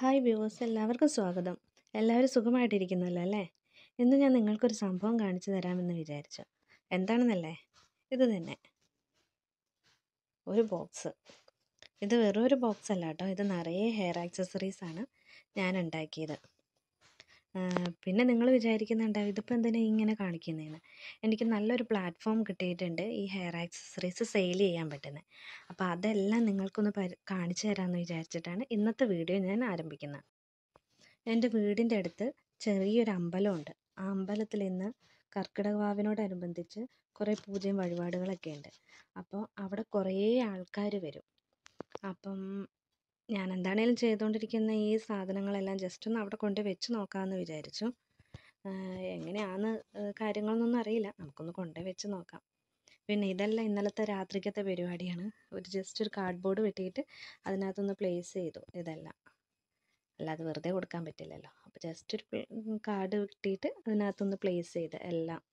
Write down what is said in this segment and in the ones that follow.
hi viewers എല്ലാവർക്കും സ്വാഗതം എല്ലാവരും സുഖമായിട്ടിരിക്കുന്നല്ലോ അല്ലേ ഇന്ന് ഞാൻ നിങ്ങൾക്കൊരു സംഭവം കാണിച്ചു തരാമെന്ന് വിചാരിച്ചു എന്താണെന്നല്ലേ ഇത് തന്നെ ഒരു ബോക്സ് ഇത് വെറും ഒരു ബോക്സ് അല്ല കേട്ടോ ഇത് നിറയെ ഹെയർ ആക്സസറീസ് ആണ് ഞാൻ ഉണ്ടാക്കിയത് ആ, പിന്നെ നിങ്ങൾ വിചാരിക്കുന്നുണ്ടാവും ഇതിപ്പോൾ എന്തിനാ ഇങ്ങനെ കാണിക്കുന്നതെന്ന് എനിക്ക് നല്ലൊരു പ്ലാറ്റ്ഫോം കിട്ടിയിട്ടുണ്ട് ഈ ഹെയർ ആക്സസറീസ് സെയിൽ ചെയ്യാൻ പറ്റുന്നത് അപ്പോൾ അതെല്ലാം നിങ്ങൾക്കൊന്ന് പരി കാണിച്ചു തരാമെന്ന് വിചാരിച്ചിട്ടാണ് ഇന്നത്തെ വീഡിയോ ഞാൻ ആരംഭിക്കുന്നത് എൻ്റെ വീടിൻ്റെ അടുത്ത് ചെറിയൊരു അമ്പലമുണ്ട് ആ അമ്പലത്തിൽ ഇന്ന് കർക്കിടക വാവിനോടനുബന്ധിച്ച് കുറേ പൂജയും വഴിപാടുകളൊക്കെ ഉണ്ട് അപ്പോൾ അവിടെ കുറേ ആൾക്കാർ വരും അപ്പം ഞാൻ എന്താണേലും ചെയ്തുകൊണ്ടിരിക്കുന്ന ഈ സാധനങ്ങളെല്ലാം ജസ്റ്റ് ഒന്ന് അവിടെ കൊണ്ട് വെച്ച് നോക്കാമെന്ന് വിചാരിച്ചു ആഹ് എങ്ങനെയാണ് കാര്യങ്ങളെന്നൊന്നും അറിയില്ല നമുക്കൊന്ന് കൊണ്ട് വെച്ച് നോക്കാം പിന്നെ ഇതെല്ലാം ഇന്നലത്തെ രാത്രിക്കത്തെ പരിപാടിയാണ് ഒരു ജസ്റ്റ് ഒരു കാർഡ്ബോർഡ് വെട്ടിയിട്ട് അതിനകത്തൊന്ന് പ്ലേസ് ചെയ്തു ഇതെല്ലാം അല്ലാതെ വെറുതെ കൊടുക്കാൻ പറ്റില്ലല്ലോ അപ്പോൾ ജസ്റ്റ് ഒരു കാർഡ് വെട്ടിയിട്ട് അതിനകത്തൊന്ന് പ്ലേസ് ചെയ്ത് എല്ലാം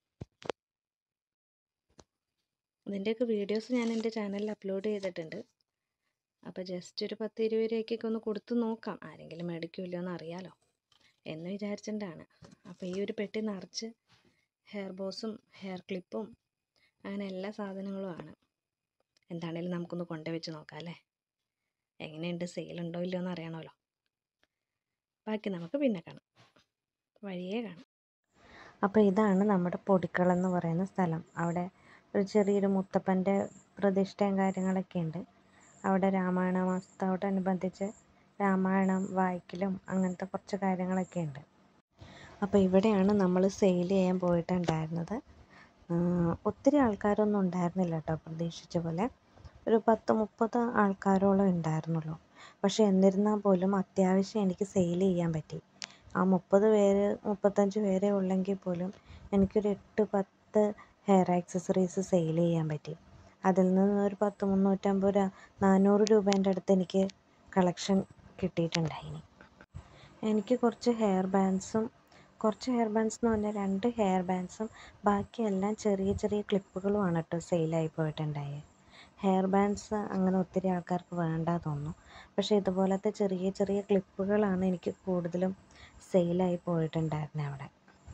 ഇതിൻ്റെയൊക്കെ വീഡിയോസ് ഞാൻ എൻ്റെ ചാനലിൽ അപ്ലോഡ് ചെയ്തിട്ടുണ്ട് അപ്പോൾ ജസ്റ്റ് ഒരു പത്ത് ഇരുപത് രൂപയ്ക്കൊക്കെ ഒന്ന് കൊടുത്ത് നോക്കാം ആരെങ്കിലും മേടിക്കുമല്ലോ എന്ന് അറിയാലോ എന്ന് വിചാരിച്ചിട്ടാണ് അപ്പോൾ ഈ ഒരു പെട്ടി നിറച്ച് ഹെയർ ബോസും ഹെയർ ക്ലിപ്പും അങ്ങനെ എല്ലാ സാധനങ്ങളുമാണ് എന്താണേലും നമുക്കൊന്ന് കൊണ്ടുവച്ച് നോക്കാം അല്ലേ എങ്ങനെയുണ്ട് സെയിലുണ്ടോ ഇല്ലയോ എന്ന് അറിയണമല്ലോ ബാക്കി നമുക്ക് പിന്നെ കാണാം വഴിയേ കാണാം അപ്പോൾ ഇതാണ് നമ്മുടെ പൊടിക്കളം എന്ന് പറയുന്ന സ്ഥലം അവിടെ ഒരു ചെറിയൊരു മുത്തപ്പൻ്റെ പ്രതിഷ്ഠയും കാര്യങ്ങളൊക്കെ ഉണ്ട് അവിടെ രാമായണ മാസത്തോടനുബന്ധിച്ച് രാമായണം വായിക്കലും അങ്ങനത്തെ കുറച്ച് കാര്യങ്ങളൊക്കെ ഉണ്ട് അപ്പോൾ ഇവിടെയാണ് നമ്മൾ സെയിൽ ചെയ്യാൻ പോയിട്ടുണ്ടായിരുന്നത് ആഹ് ഒത്തിരി ആൾക്കാരൊന്നും ഉണ്ടായിരുന്നില്ല കേട്ടോ പ്രതീക്ഷിച്ച പോലെ ഒരു പത്ത് മുപ്പത് ആൾക്കാരോളം ഉണ്ടായിരുന്നുള്ളൂ പക്ഷേ എന്നിരുന്നാൽ പോലും അത്യാവശ്യം എനിക്ക് സെയിൽ ചെയ്യാൻ പറ്റി ആ മുപ്പത് പേര് മുപ്പത്തഞ്ച് പേരേ ഉള്ളെങ്കിൽ പോലും എനിക്കൊരു എട്ട് പത്ത് ഹെയർ ആക്സസറീസ് സെയിൽ ചെയ്യാൻ പറ്റി അതിൽ നിന്ന് ഒരു പത്ത് മുന്നൂറ്റമ്പത് രൂപ നാനൂറ് രൂപേൻ്റെ അടുത്ത് എനിക്ക് കളക്ഷൻ കിട്ടിയിട്ടുണ്ടായിനി എനിക്ക് കുറച്ച് ഹെയർ ബാൻഡ്സും കുറച്ച് ഹെയർ ബാൻഡ്സ് എന്ന് പറഞ്ഞാൽ രണ്ട് ഹെയർ ബാൻഡ്സും ബാക്കിയെല്ലാം ചെറിയ ചെറിയ ക്ലിപ്പുകളുമാണ് കേട്ടോ സെയിലായി പോയിട്ടുണ്ടായത് ഹെയർ ബാൻഡ്സ് അങ്ങനെ ഒത്തിരി ആൾക്കാർക്ക് വേണ്ട തോന്നുന്നു പക്ഷേ ഇതുപോലത്തെ ചെറിയ ചെറിയ ക്ലിപ്പുകളാണ് എനിക്ക് കൂടുതലും സെയിലായി പോയിട്ടുണ്ടായിരുന്നത് അവിടെ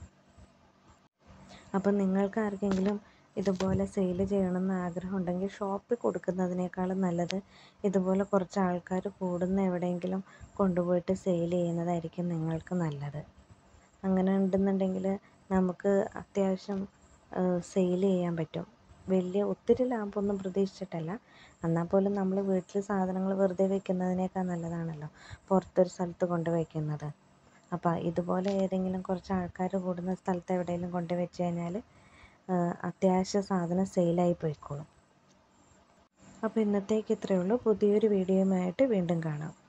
അപ്പം നിങ്ങൾക്ക് ആർക്കെങ്കിലും ഇതുപോലെ സെയിൽ ചെയ്യണമെന്ന് ആഗ്രഹം ഉണ്ടെങ്കിൽ ഷോപ്പിൽ കൊടുക്കുന്നതിനേക്കാളും നല്ലത് ഇതുപോലെ കുറച്ച് ആൾക്കാർ കൂടുന്ന എവിടെയെങ്കിലും കൊണ്ടുപോയിട്ട് സെയിൽ ചെയ്യുന്നതായിരിക്കും നിങ്ങൾക്ക് നല്ലത് അങ്ങനെ ഉണ്ടെന്നുണ്ടെങ്കിൽ നമുക്ക് അത്യാവശ്യം സെയിൽ ചെയ്യാൻ പറ്റും വലിയ ഒത്തിരി ലാഭമൊന്നും പ്രതീക്ഷിച്ചിട്ടല്ല എന്നാൽ പോലും നമ്മൾ വീട്ടിൽ സാധനങ്ങൾ വെറുതെ വെക്കുന്നതിനേക്കാൾ നല്ലതാണല്ലോ പുറത്തൊരു സ്ഥലത്ത് കൊണ്ട് വയ്ക്കുന്നത് അപ്പോൾ ഇതുപോലെ ഏതെങ്കിലും കുറച്ച് ആൾക്കാർ കൂടുന്ന സ്ഥലത്ത് എവിടെയെങ്കിലും കൊണ്ട് വെച്ച് കഴിഞ്ഞാൽ അത്യാവശ്യ സാധനം സെയിലായി പോയിക്കോളും അപ്പോൾ ഇന്നത്തേക്ക് ഇത്രയേ ഉള്ളൂ പുതിയൊരു വീഡിയോയുമായിട്ട് വീണ്ടും കാണാം